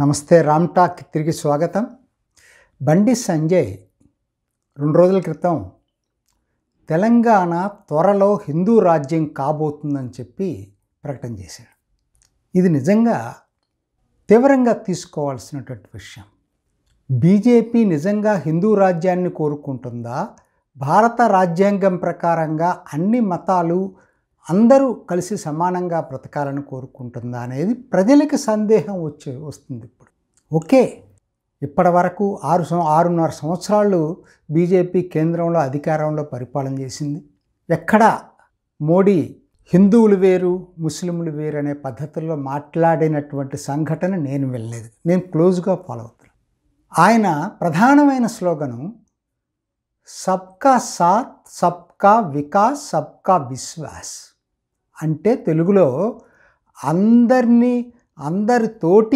నమస్తే రామ్ టాక్ తిరిగి స్వాగతం బండి సంజయ్ రెండు రోజుల క్రితం తెలంగాణ త్వరలో హిందూ రాజ్యం కాబోతుందని చెప్పి ప్రకటన చేశాడు ఇది నిజంగా తీవ్రంగా తీసుకోవాల్సినటువంటి విషయం బీజేపీ నిజంగా హిందూ రాజ్యాన్ని కోరుకుంటుందా భారత రాజ్యాంగం ప్రకారంగా అన్ని మతాలు అందరూ కలిసి సమానంగా బ్రతకాలని కోరుకుంటుందా అనేది ప్రజలకి సందేహం వచ్చే వస్తుంది ఇప్పుడు ఓకే ఇప్పటి వరకు ఆరు సం ఆరున్నర సంవత్సరాలు బీజేపీ కేంద్రంలో అధికారంలో పరిపాలన చేసింది ఎక్కడ మోడీ హిందువులు వేరు ముస్లింలు వేరు అనే పద్ధతుల్లో మాట్లాడినటువంటి సంఘటన నేను వెళ్ళలేదు నేను క్లోజ్గా ఫాలో అవుతున్నాను ఆయన ప్రధానమైన స్లోగను సబ్కా సాత్ సబ్కా వికాస్ సబ్కా విశ్వాస్ అంటే తెలుగులో అందరినీ అందరితోటి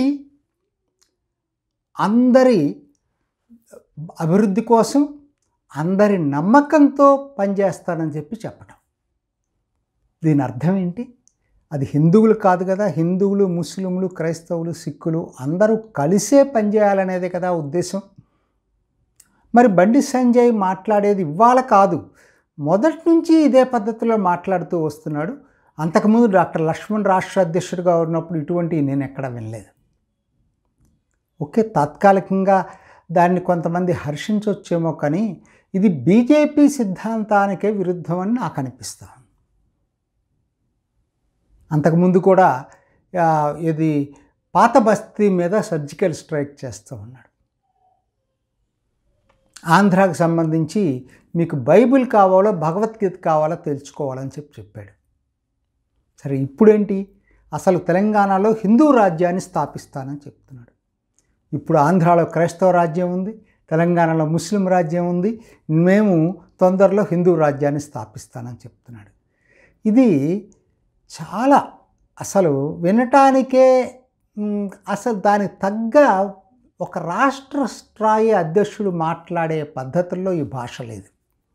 అందరి అభివృద్ధి కోసం అందరి నమ్మకంతో పనిచేస్తానని చెప్పి చెప్పడం దీని అర్థం ఏంటి అది హిందువులు కాదు కదా హిందువులు ముస్లింలు క్రైస్తవులు సిక్కులు అందరూ కలిసే పనిచేయాలనేదే కదా ఉద్దేశం మరి బండి సంజయ్ మాట్లాడేది ఇవాళ కాదు మొదటి నుంచి ఇదే పద్ధతిలో మాట్లాడుతూ వస్తున్నాడు అంతకుముందు డాక్టర్ లక్ష్మణ్ రాష్ట్ర అధ్యక్షుడిగా ఉన్నప్పుడు ఇటువంటివి నేను ఎక్కడ వినలేదు ఓకే తాత్కాలికంగా దాన్ని కొంతమంది హర్షించవచ్చేమో కానీ ఇది బీజేపీ సిద్ధాంతానికే విరుద్ధమని నాకు అనిపిస్తాను అంతకుముందు కూడా ఆ, ఇది పాత బస్తీ మీద సర్జికల్ స్ట్రైక్ చేస్తూ ఉన్నాడు ఆంధ్రాకు సంబంధించి మీకు బైబిల్ కావాలో భగవద్గీత కావాలో తెలుసుకోవాలని చెప్పి చెప్పాడు సరే ఇప్పుడేంటి అసలు తెలంగాణలో హిందూ రాజ్యాన్ని స్థాపిస్తానని చెప్తున్నాడు ఇప్పుడు ఆంధ్రాలో క్రైస్తవ రాజ్యం ఉంది తెలంగాణలో ముస్లిం రాజ్యం ఉంది మేము తొందరలో హిందూ రాజ్యాన్ని స్థాపిస్తానని చెప్తున్నాడు ఇది చాలా అసలు వినటానికే మ్, అసలు దానికి తగ్గ ఒక రాష్ట్ర స్థాయి అధ్యక్షుడు మాట్లాడే పద్ధతుల్లో ఈ భాష లేదు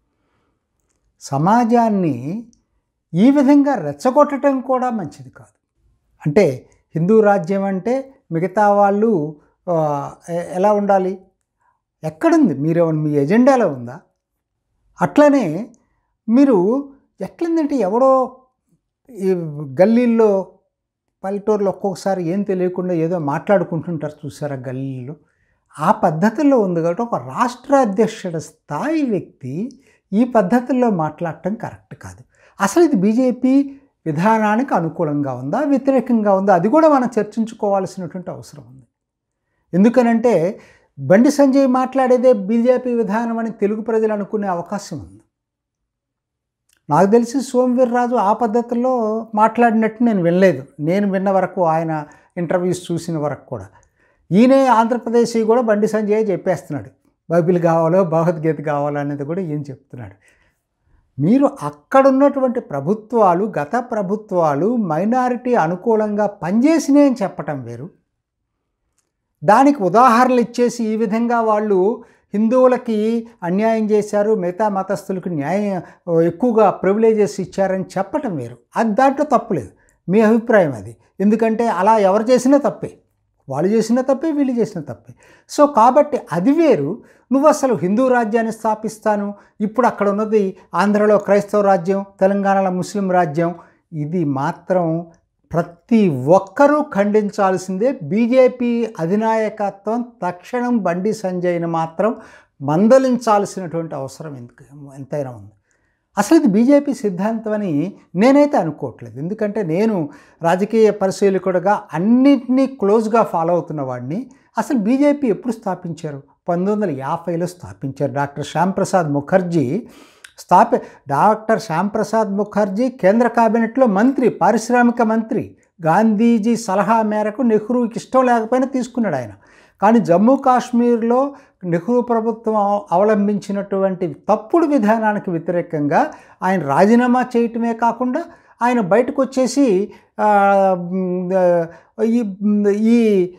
సమాజాన్ని ఈ విధంగా రెచ్చగొట్టడం కూడా మంచిది కాదు అంటే హిందూ రాజ్యం అంటే మిగతా వాళ్ళు ఆ, ఎ- ఎలా ఉండాలి ఎక్కడుంది మీరు మీ ఎజెండాలో ఉందా అట్లనే మీరు ఎట్లుందంటే ఎవడో ఈ గల్లీల్లో పల్లెటూరులో ఒక్కొక్కసారి ఏం తెలియకుండా ఏదో మాట్లాడుకుంటుంటారు చూసారా గల్లీలో ఆ పద్ధతిలో ఉంది కాబట్టి ఒక రాష్ట్ర అధ్యక్షుడి స్థాయి వ్యక్తి ఈ పద్ధతుల్లో మాట్లాడటం కరెక్ట్ కాదు అసలు ఇది బీజేపీ విధానానికి అనుకూలంగా ఉందా వ్యతిరేకంగా ఉందా అది కూడా మనం చర్చించుకోవాల్సినటువంటి అవసరం ఉంది ఎందుకనంటే బండి సంజయ్ మాట్లాడేదే బీజేపీ విధానం అని తెలుగు ప్రజలు అనుకునే అవకాశం ఉంది నాకు తెలిసి సోమవీర్రాజు ఆ పద్ధతిలో మాట్లాడినట్టు నేను వినలేదు నేను విన్న వరకు ఆయన ఇంటర్వ్యూస్ చూసిన వరకు కూడా ఈయనే ఆంధ్రప్రదేశ్ కూడా బండి సంజయ్ చెప్పేస్తున్నాడు బైబిల్ కావాలో భగవద్గీత కావాలో అనేది కూడా ఈయన చెప్తున్నాడు మీరు అక్కడున్నటువంటి ప్రభుత్వాలు గత ప్రభుత్వాలు మైనారిటీ అనుకూలంగా పనిచేసినాయి అని చెప్పటం వేరు దానికి ఉదాహరణలు ఇచ్చేసి ఈ విధంగా వాళ్ళు హిందువులకి అన్యాయం చేశారు మిగతా మతస్థులకు న్యాయం ఎక్కువగా ప్రివిలేజెస్ ఇచ్చారని చెప్పటం వేరు అది దాంట్లో తప్పులేదు మీ అభిప్రాయం అది ఎందుకంటే అలా ఎవరు చేసినా తప్పే వాళ్ళు చేసిన తప్పే వీళ్ళు చేసిన తప్పే సో కాబట్టి అది వేరు నువ్వు అసలు హిందూ రాజ్యాన్ని స్థాపిస్తాను ఇప్పుడు అక్కడ ఉన్నది ఆంధ్రలో క్రైస్తవ రాజ్యం తెలంగాణలో ముస్లిం రాజ్యం ఇది మాత్రం ప్రతి ఒక్కరూ ఖండించాల్సిందే బీజేపీ అధినాయకత్వం తక్షణం బండి సంజయ్ని మాత్రం మందలించాల్సినటువంటి అవసరం ఎందుకు ఎంతైనా ఉంది అసలు ఇది బీజేపీ సిద్ధాంతం అని నేనైతే అనుకోవట్లేదు ఎందుకంటే నేను రాజకీయ పరిశీలకుడుగా అన్నింటినీ క్లోజ్గా ఫాలో అవుతున్న వాడిని అసలు బీజేపీ ఎప్పుడు స్థాపించారు పంతొమ్మిది వందల యాభైలో స్థాపించారు డాక్టర్ శ్యాంప్రసాద్ ముఖర్జీ స్థాపి డాక్టర్ శ్యాంప్రసాద్ ముఖర్జీ కేంద్ర కేబినెట్లో మంత్రి పారిశ్రామిక మంత్రి గాంధీజీ సలహా మేరకు నెహ్రూకి ఇష్టం లేకపోయినా తీసుకున్నాడు ఆయన కానీ జమ్మూ కాశ్మీర్లో నెహ్రూ ప్రభుత్వం అవ- అవలంబించినటువంటి తప్పుడు విధానానికి వ్యతిరేకంగా ఆయన రాజీనామా చేయటమే కాకుండా ఆయన బయటకు వచ్చేసి ఆ, మ్, ఈ ఈ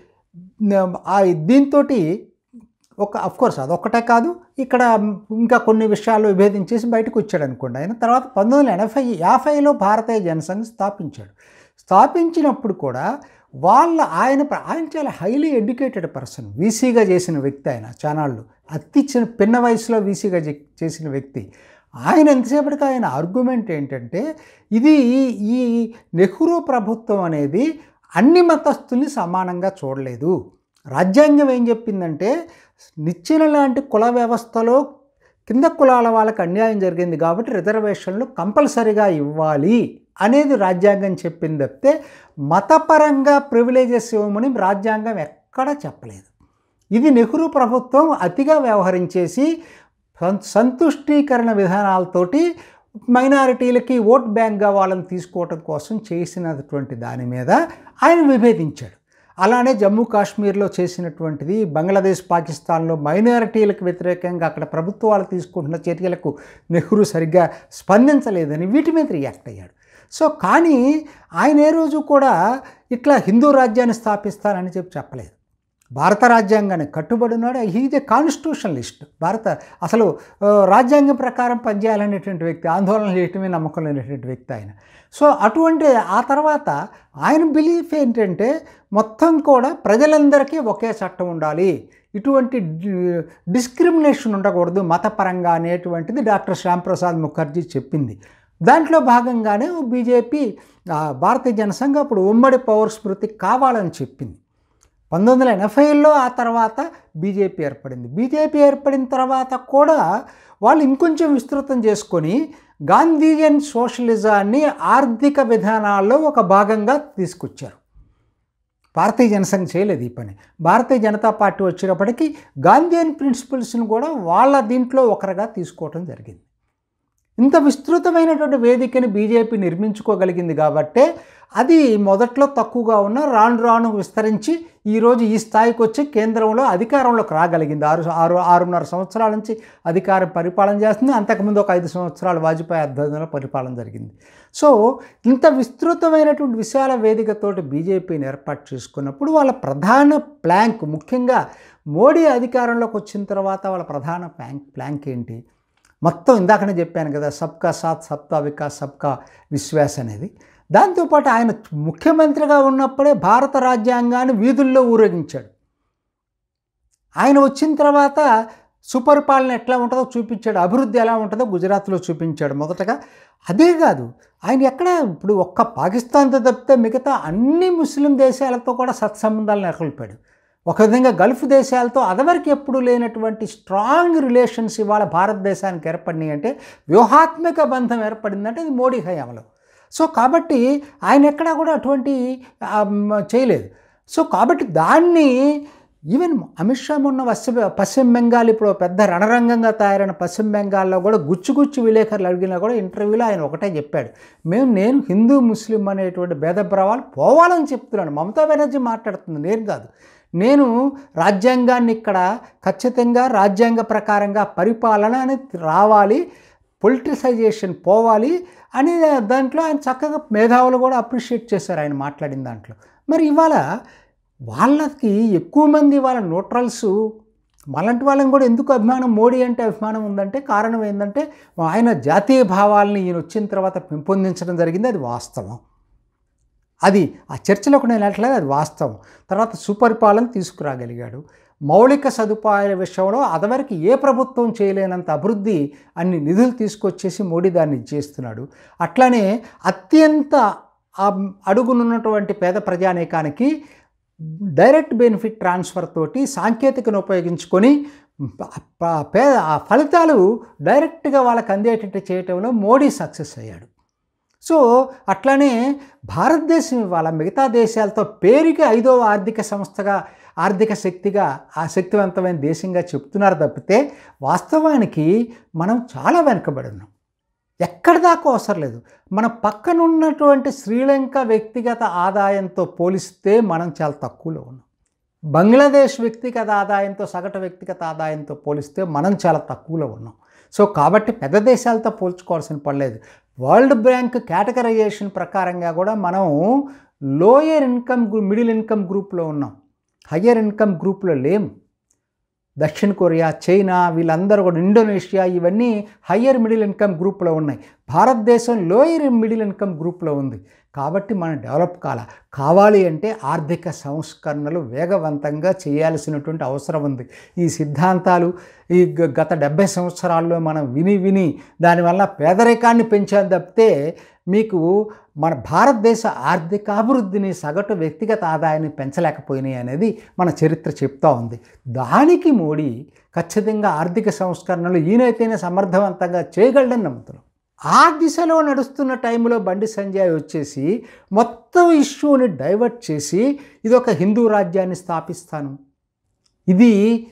ఆ దీంతో ఒక కోర్స్ అదొక్కటే కాదు ఇక్కడ ఇంకా కొన్ని విషయాలు విభేదించేసి బయటకు వచ్చాడు అనుకోండి ఆయన తర్వాత పంతొమ్మిది వందల ఎనభై యాభైలో భారతీయ జనసంఘ్ స్థాపించాడు స్థాపించినప్పుడు కూడా వాళ్ళ ఆయన ప్ర- ఆయన చాలా హైలీ ఎడ్యుకేటెడ్ పర్సన్ వీసీగా చేసిన వ్యక్తి ఆయన చానాళ్ళు అతి చిన్న పిన్న వయసులో వీసీగా చే- చేసిన వ్యక్తి ఆయన ఎంతసేపటికి ఆయన ఆర్గ్యుమెంట్ ఏంటంటే ఇది ఈ నెహ్రూ ప్రభుత్వం అనేది అన్ని మతస్థుల్ని సమానంగా చూడలేదు రాజ్యాంగం ఏం చెప్పిందంటే నిచ్చెన లాంటి కుల వ్యవస్థలో కింద కులాల వాళ్ళకి అన్యాయం జరిగింది కాబట్టి రిజర్వేషన్లు కంపల్సరిగా ఇవ్వాలి అనేది రాజ్యాంగం చెప్పింది తప్పితే మతపరంగా ప్రివిలేజెస్ ఇవ్వమని రాజ్యాంగం ఎక్కడా చెప్పలేదు ఇది నెహ్రూ ప్రభుత్వం అతిగా వ్యవహరించేసి సం- సంతుష్టీకరణ విధానాలతోటి మైనారిటీలకి ఓట్ బ్యాంక్గా వాళ్ళని తీసుకోవటం కోసం చేసినటువంటి దాని మీద ఆయన విభేదించాడు అలానే జమ్మూ కాశ్మీర్లో చేసినటువంటిది బంగ్లాదేశ్ పాకిస్తాన్లో మైనారిటీలకు వ్యతిరేకంగా అక్కడ ప్రభుత్వాలు తీసుకుంటున్న చర్యలకు నెహ్రూ సరిగ్గా స్పందించలేదని వీటి మీద రియాక్ట్ అయ్యాడు సో కానీ ఆయన ఏ రోజు కూడా ఇట్లా హిందూ రాజ్యాన్ని స్థాపిస్తానని చెప్పి చెప్పలేదు భారత రాజ్యాంగానికి కట్టుబడి ఉన్నాడు హీజ్ ఏ కాన్స్టిట్యూషనలిస్ట్ భారత అసలు ఆ, రాజ్యాంగం ప్రకారం పనిచేయాలనేటువంటి వ్యక్తి ఆందోళన చేయటమే నమ్మకం లేనటువంటి వ్యక్తి ఆయన సో అటువంటి ఆ తర్వాత ఆయన బిలీఫ్ ఏంటంటే మొత్తం కూడా ప్రజలందరికీ ఒకే చట్టం ఉండాలి ఇటువంటి డి- డిస్క్రిమినేషన్ ఉండకూడదు మతపరంగా అనేటువంటిది డాక్టర్ శ్యాంప్రసాద్ ముఖర్జీ చెప్పింది దాంట్లో భాగంగానే బీజేపీ ఆ, భారతీయ జనసంఘ అప్పుడు ఉమ్మడి పౌర స్మృతి కావాలని చెప్పింది పంతొమ్మిది వందల ఎనభైలో ఆ తర్వాత బీజేపీ ఏర్పడింది బీజేపీ ఏర్పడిన తర్వాత కూడా వాళ్ళు ఇంకొంచెం విస్తృతం చేసుకొని గాంధీయన్ సోషలిజాన్ని ఆర్థిక విధానాల్లో ఒక భాగంగా తీసుకొచ్చారు భారతీయ జనసంఘ చేయలేదు ఈ పని భారతీయ జనతా పార్టీ వచ్చేటప్పటికి గాంధీయన్ ప్రిన్సిపల్స్ని కూడా వాళ్ళ దీంట్లో ఒకరుగా తీసుకోవటం జరిగింది ఇంత విస్తృతమైనటువంటి వేదికని బీజేపీ నిర్మించుకోగలిగింది కాబట్టే అది మొదట్లో తక్కువగా ఉన్న రాను రాను విస్తరించి ఈరోజు ఈ స్థాయికి వచ్చి కేంద్రంలో అధికారంలోకి రాగలిగింది ఆరు ఆరు ఆరున్నర సంవత్సరాల నుంచి అధికారం పరిపాలన చేస్తుంది అంతకుముందు ఒక ఐదు సంవత్సరాలు వాజ్పేయి ఆధ్వర్యంలో పరిపాలన జరిగింది సో ఇంత విస్తృతమైనటువంటి విశాల వేదికతోటి బీజేపీని ఏర్పాటు చేసుకున్నప్పుడు వాళ్ళ ప్రధాన ప్లాంక్ ముఖ్యంగా మోడీ అధికారంలోకి వచ్చిన తర్వాత వాళ్ళ ప్రధాన ప్లాంక్ ప్లాంక్ ఏంటి మొత్తం ఇందాకనే చెప్పాను కదా సబ్కా సాత్ సబ్కా వికాస్ సబ్కా విశ్వాస్ అనేది దాంతోపాటు ఆయన ముఖ్యమంత్రిగా ఉన్నప్పుడే భారత రాజ్యాంగాన్ని వీధుల్లో ఊరేగించాడు ఆయన వచ్చిన తర్వాత సుపరిపాలన ఎట్లా ఉంటుందో చూపించాడు అభివృద్ధి ఎలా ఉంటుందో గుజరాత్లో చూపించాడు మొదటగా అదే కాదు ఆయన ఎక్కడ ఇప్పుడు ఒక్క పాకిస్తాన్తో తప్పితే మిగతా అన్ని ముస్లిం దేశాలతో కూడా సత్సంబంధాలు నెలకొల్పాడు ఒక విధంగా గల్ఫ్ దేశాలతో అదవరకు ఎప్పుడు లేనటువంటి స్ట్రాంగ్ రిలేషన్స్ ఇవాళ భారతదేశానికి ఏర్పడినాయి అంటే వ్యూహాత్మక బంధం ఏర్పడిందంటే అది మోడీ హయాంలో సో కాబట్టి ఆయన ఎక్కడా కూడా అటువంటి ఆ, మ్, చేయలేదు సో కాబట్టి దాన్ని ఈవెన్ అమిత్ షా మొన్న పశ్చిమ పశ్చిమ బెంగాల్ ఇప్పుడు ఒక పెద్ద రణరంగంగా తయారైన పశ్చిమ బెంగాల్లో కూడా గుచ్చు గుచ్చు విలేకరులు అడిగినా కూడా ఇంటర్వ్యూలో ఆయన ఒకటే చెప్పాడు మేము నేను హిందూ ముస్లిం అనేటువంటి భేదభావాలు పోవాలని చెప్తున్నాను మమతా బెనర్జీ మాట్లాడుతుంది నేను కాదు నేను రాజ్యాంగాన్ని ఇక్కడ ఖచ్చితంగా రాజ్యాంగ ప్రకారంగా పరిపాలన అనేది రావాలి పొలిటిసైజేషన్ పోవాలి అని దాంట్లో ఆయన చక్కగా మేధావులు కూడా అప్రిషియేట్ చేశారు ఆయన మాట్లాడిన దాంట్లో మరి ఇవాళ వాళ్ళకి ఎక్కువ మంది వాళ్ళ న్యూట్రల్స్ మనలాంటి వాళ్ళని కూడా ఎందుకు అభిమానం మోడీ అంటే అభిమానం ఉందంటే కారణం ఏంటంటే ఆయన జాతీయ భావాల్ని ఈయన వచ్చిన తర్వాత పెంపొందించడం జరిగింది అది వాస్తవం అది ఆ చర్చలోకి నేను వెళ్ళట్లేదు అది వాస్తవం తర్వాత సుపరిపాలన తీసుకురాగలిగాడు మౌలిక సదుపాయాల విషయంలో అదవరకు ఏ ప్రభుత్వం చేయలేనంత అభివృద్ధి అన్ని నిధులు తీసుకొచ్చేసి మోడీ దాన్ని చేస్తున్నాడు అట్లానే అత్యంత ఆ అడుగునున్నటువంటి పేద ప్రజానీకానికి డైరెక్ట్ బెనిఫిట్ ట్రాన్స్ఫర్ తోటి సాంకేతికను ఉపయోగించుకొని ప- ప- పే ఆ ఫలితాలు డైరెక్ట్గా వాళ్ళకి అందేటట్టు చేయటంలో మోడీ సక్సెస్ అయ్యాడు సో అట్లానే భారతదేశం ఇవాళ మిగతా దేశాలతో పేరుకి ఐదవ ఆర్థిక సంస్థగా ఆర్థిక శక్తిగా ఆ శక్తివంతమైన దేశంగా చెప్తున్నారు తప్పితే వాస్తవానికి మనం చాలా వెనుకబడి ఉన్నాం ఎక్కడి దాకా అవసరం లేదు మన పక్కనున్నటువంటి శ్రీలంక వ్యక్తిగత ఆదాయంతో పోలిస్తే మనం చాలా తక్కువలో ఉన్నాం బంగ్లాదేశ్ వ్యక్తిగత ఆదాయంతో సగటు వ్యక్తిగత ఆదాయంతో పోలిస్తే మనం చాలా తక్కువలో ఉన్నాం సో కాబట్టి పెద్ద దేశాలతో పోల్చుకోవాల్సిన పడలేదు వరల్డ్ బ్యాంక్ కేటగరైజేషన్ ప్రకారంగా కూడా మనం lower income group middle income గ్రూప్లో ఉన్నాం హయ్యర్ ఇన్కమ్ గ్రూప్లో లేము దక్షిణ కొరియా చైనా వీళ్ళందరూ కూడా ఇండోనేషియా ఇవన్నీ హయ్యర్ మిడిల్ ఇన్కమ్ గ్రూప్లో ఉన్నాయి భారతదేశం లోయర్ మిడిల్ ఇన్కమ్ గ్రూప్లో ఉంది కాబట్టి మనం డెవలప్ కాల కావాలి అంటే ఆర్థిక సంస్కరణలు వేగవంతంగా చేయాల్సినటువంటి అవసరం ఉంది ఈ సిద్ధాంతాలు ఈ గ- గత డెబ్భై సంవత్సరాల్లో మనం విని విని దానివల్ల పేదరికాన్ని పెంచాలి తప్పితే మీకు మన భారతదేశ ఆర్థిక అభివృద్ధిని సగటు వ్యక్తిగత ఆదాయాన్ని పెంచలేకపోయినాయి అనేది మన చరిత్ర చెప్తా ఉంది దానికి మోడీ ఖచ్చితంగా ఆర్థిక సంస్కరణలు ఈయనైతేనే సమర్థవంతంగా చేయగలడని నమ్ముతున్నాం ఆ దిశలో నడుస్తున్న టైంలో బండి సంజయ్ వచ్చేసి మొత్తం ఇష్యూని డైవర్ట్ చేసి ఇది ఒక హిందూ రాజ్యాన్ని స్థాపిస్తాను ఇది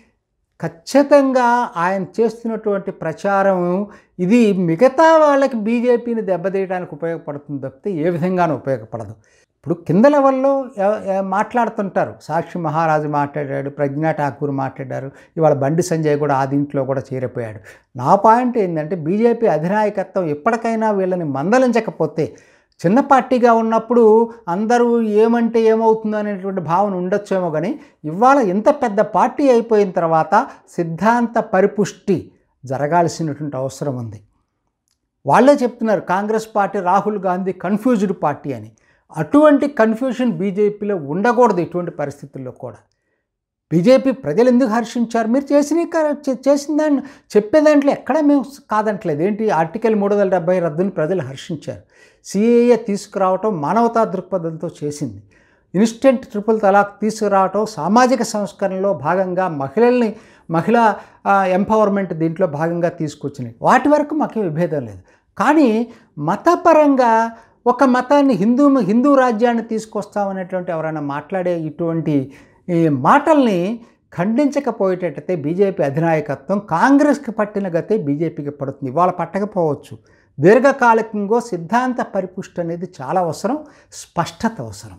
ఖచ్చితంగా ఆయన చేస్తున్నటువంటి ప్రచారం ఇది మిగతా వాళ్ళకి బీజేపీని దెబ్బతీయడానికి ఉపయోగపడుతుంది తప్పితే ఏ విధంగానూ ఉపయోగపడదు ఇప్పుడు కింద లెవెల్లో ఎ- ఎ- మాట్లాడుతుంటారు సాక్షి మహారాజు మాట్లాడాడు ప్రజ్ఞా ఠాకూర్ మాట్లాడారు ఇవాళ బండి సంజయ్ కూడా ఆ దీంట్లో కూడా చేరిపోయాడు నా పాయింట్ ఏంటంటే బీజేపీ అధినాయకత్వం ఎప్పటికైనా వీళ్ళని మందలించకపోతే చిన్న పార్టీగా ఉన్నప్పుడు అందరూ ఏమంటే ఏమవుతుందో అనేటువంటి భావన ఉండొచ్చేమో కానీ ఇవాళ ఇంత పెద్ద పార్టీ అయిపోయిన తర్వాత సిద్ధాంత పరిపుష్టి జరగాల్సినటువంటి అవసరం ఉంది వాళ్ళే చెప్తున్నారు Congress party Rahul Gandhi confused party అని అటువంటి కన్ఫ్యూషన్ బీజేపీలో ఉండకూడదు ఇటువంటి పరిస్థితుల్లో కూడా బీజేపీ ప్రజలు ఎందుకు హర్షించారు మీరు చేసిన క- చే- చేసిన దాన్ని చెప్పే దాంట్లో ఎక్కడ మేము కాదంటలేదు ఏంటి ఆర్టికల్ మూడు వందల డెబ్బై రద్దుని ప్రజలు హర్షించారు సిఏఏ తీసుకురావటం మానవతా దృక్పథంతో చేసింది ఇన్స్టెంట్ ట్రిపుల్ తలాక్ తీసుకురావటం సామాజిక సంస్కరణలో భాగంగా మహిళల్ని మహిళా ఆ, ఎంపవర్మెంట్ దీంట్లో భాగంగా తీసుకొచ్చినాయి వాటి వరకు మాకు విభేదం లేదు కానీ మతపరంగా ఒక మతాన్ని హిందూ హిందూ రాజ్యాన్ని తీసుకొస్తామనేటువంటి ఎవరైనా మాట్లాడే ఇటువంటి ఈ మాటల్ని ఖండించకపోయేటట్టయితే బీజేపీ అధినాయకత్వం కాంగ్రెస్కి పట్టిన గతే బీజేపీకి పడుతుంది ఇవాళ పట్టకపోవచ్చు దీర్ఘకాలికంగా సిద్ధాంత పరిపుష్టి అనేది చాలా అవసరం స్పష్టత అవసరం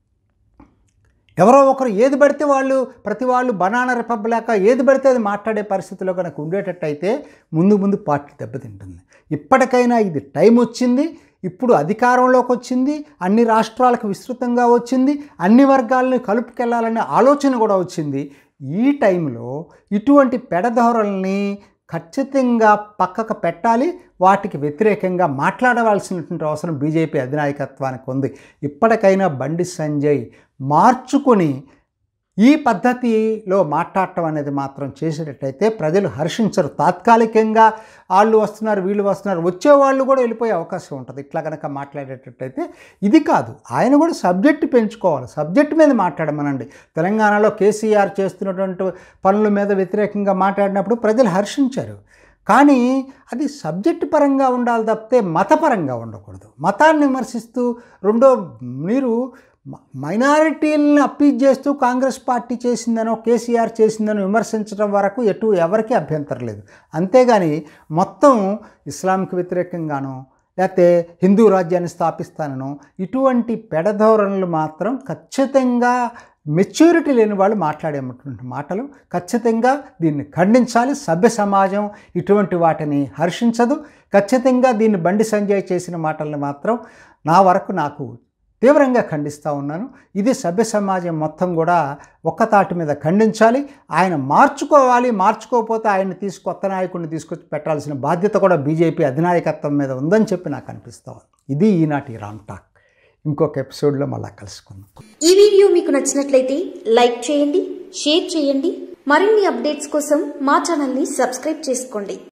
ఎవరో ఒకరు ఏది పడితే వాళ్ళు ప్రతి వాళ్ళు బనానా రిపబ్లిక్ ఏది పడితే అది మాట్లాడే పరిస్థితిలో కనుక ఉండేటట్టయితే ముందు ముందు పార్టీ దెబ్బతింటుంది ఇప్పటికైనా ఇది టైం వచ్చింది ఇప్పుడు అధికారంలోకి వచ్చింది అన్ని రాష్ట్రాలకు విస్తృతంగా వచ్చింది అన్ని వర్గాలను కలుపుకెళ్లాలనే ఆలోచన కూడా వచ్చింది ఈ టైంలో ఇటువంటి పెడధోరణల్ని ఖచ్చితంగా పక్కకు పెట్టాలి వాటికి వ్యతిరేకంగా మాట్లాడవలసినటువంటి అవసరం బీజేపీ అధినాయకత్వానికి ఉంది ఇప్పటికైనా బండి సంజయ్ మార్చుకొని ఈ పద్ధతిలో మాట్లాడటం అనేది మాత్రం చేసేటట్టయితే ప్రజలు హర్షించరు తాత్కాలికంగా వాళ్ళు వస్తున్నారు వీళ్ళు వస్తున్నారు వచ్చే వాళ్ళు కూడా వెళ్ళిపోయే అవకాశం ఉంటుంది ఇట్లా కనుక మాట్లాడేటట్టయితే ఇది కాదు ఆయన కూడా సబ్జెక్ట్ పెంచుకోవాలి సబ్జెక్ట్ మీద మాట్లాడమనండి తెలంగాణలో కేసీఆర్ చేస్తున్నటువంటి పనుల మీద వ్యతిరేకంగా మాట్లాడినప్పుడు ప్రజలు హర్షించారు కానీ అది సబ్జెక్ట్ పరంగా ఉండాలి తప్పితే మతపరంగా ఉండకూడదు మతాన్ని విమర్శిస్తూ రెండో మీరు మ- మైనారిటీలను అప్పీల్ చేస్తూ కాంగ్రెస్ పార్టీ చేసిందనో కేసీఆర్ చేసిందనో విమర్శించడం వరకు ఎటు ఎవరికీ అభ్యంతరం లేదు అంతేగాని మొత్తం ఇస్లాంకి వ్యతిరేకంగానో లేకపోతే హిందూ రాజ్యాన్ని స్థాపిస్తానను ఇటువంటి పెడధోరణులు మాత్రం ఖచ్చితంగా మెచ్యూరిటీ లేని వాళ్ళు మాట్లాడేటువంటి మాటలు ఖచ్చితంగా దీన్ని ఖండించాలి సభ్య సమాజం ఇటువంటి వాటిని హర్షించదు ఖచ్చితంగా దీన్ని బండి సంజయ్ చేసిన మాటల్ని మాత్రం నా వరకు నాకు తీవ్రంగా ఖండిస్తూ ఉన్నాను ఇది సభ్య సమాజం మొత్తం కూడా ఒక్క తాటి మీద ఖండించాలి ఆయన మార్చుకోవాలి మార్చుకోకపోతే ఆయన్ని తీసుకు కొత్త నాయకుడిని తీసుకొచ్చి పెట్టాల్సిన బాధ్యత కూడా బీజేపీ అధినాయకత్వం మీద ఉందని చెప్పి నాకు అనిపిస్తూ ఉంది ఇది ఈనాటి రామ్ టాక్ ఇంకొక ఎపిసోడ్లో మళ్ళీ కలుసుకుందాం ఈ వీడియో మీకు నచ్చినట్లయితే లైక్ చేయండి షేర్ చేయండి మరిన్ని అప్డేట్స్ కోసం మా ఛానల్ని సబ్స్క్రైబ్ చేసుకోండి